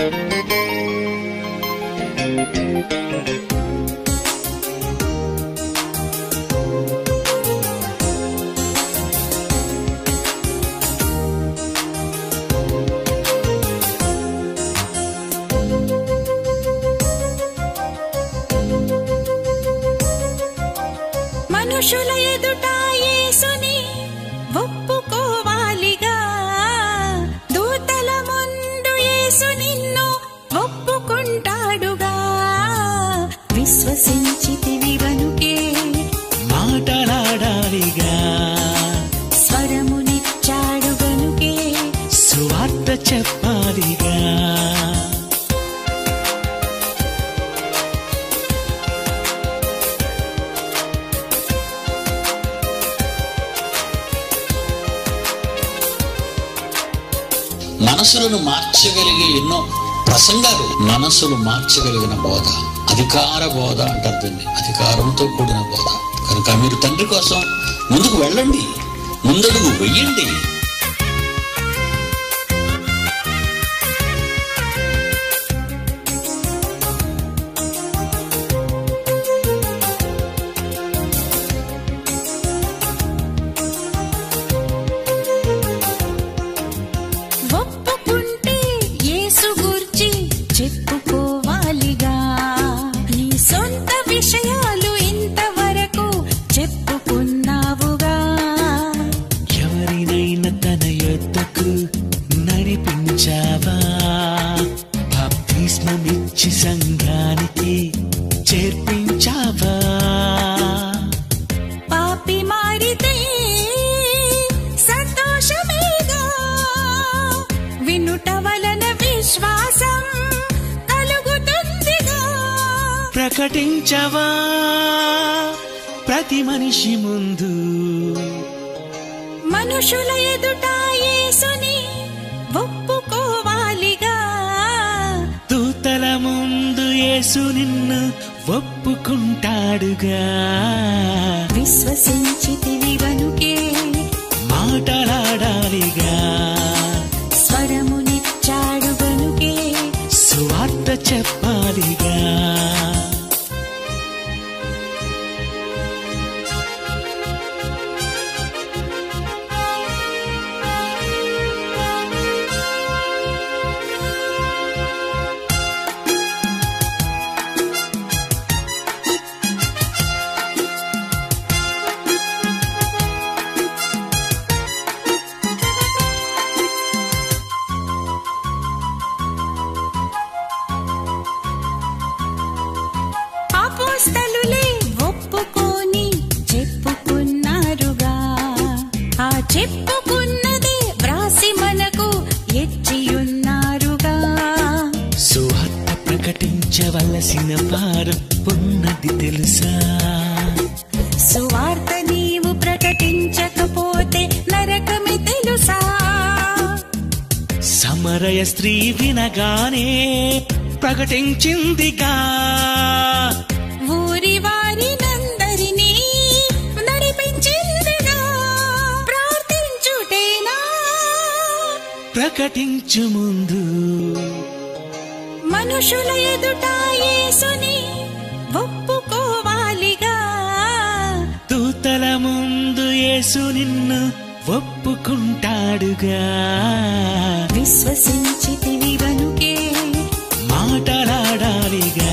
మనుషుల ఎదుట యేసుని ఒప్పుకోవాలిగా దూతల ముందు యేసు నిన్ను ఒప్పుకుంటాడుగా విశ్వసించితివి వనుకే మాటలాడాలిగా స్వరమునిచ్చాడు గనుకే సువార్త చెప్పాలిగా మనసులను మార్చగలిగే ఎన్నో ప్రసంగాలు మనసులు మార్చగలిగిన బోధ అధికార బోధ అంటారు దీన్ని అధికారంతో కూడిన బోధ కనుక మీరు తండ్రి కోసం ముందుకు వెళ్ళండి ముందడుగు వెయ్యండి ఒప్పుకుంటే యేసు గూర్చి చెప్పుకోవాలిగా నీ సొంత విషయాలు ఇంతవరకు చెప్పుకున్నావుగా ఎవరినైనా తన యొద్దకు నడిపించావా బాప్తిస్మమిచ్చి సంఘానికి చేర్పించావా పాపి మారితే సంతోషమేగా వినుట వలన విశ్వాసం కలుగుతుందిగా ప్రకటించవా ప్రతి మనిషి ముందు మనుషుల ఎదుట యేసుని ఒప్పుకోవాలిగా దూతల ముందు యేసు నిన్ను ఒప్పుకుంటాడుగా విశ్వసించితివి వనుకే మాటలాడాలిగా స్వరమునిచ్చాడు గనుకే సువార్త చెప్పాలిగా అపోస్తలులే ఒప్పుకొని చెప్పుకున్నారుగా ఆ చెప్పుకున్నదే వ్రాసి మనకు ఎచ్చియున్నారుగా సువార్త ప్రకటించవలసిన వారం ఉన్నది తెలుసా సువార్త నీవు ప్రకటించకపోతే నరకమే తెలుసా సమరయ స్త్రీ వినగానే ప్రకటించిందిగా ఊరి వారినందరినీ నడిపించిందిగా ప్రార్థించుటేనా ప్రకటించు ముందు మనుషుల ఎదుట యేసుని ఒప్పుకోవాలిగా దూతల ముందు యేసు నిన్ను ఒప్పుకుంటాడుగా విశ్వసించితివి వనుకే మాటలాడాలిగా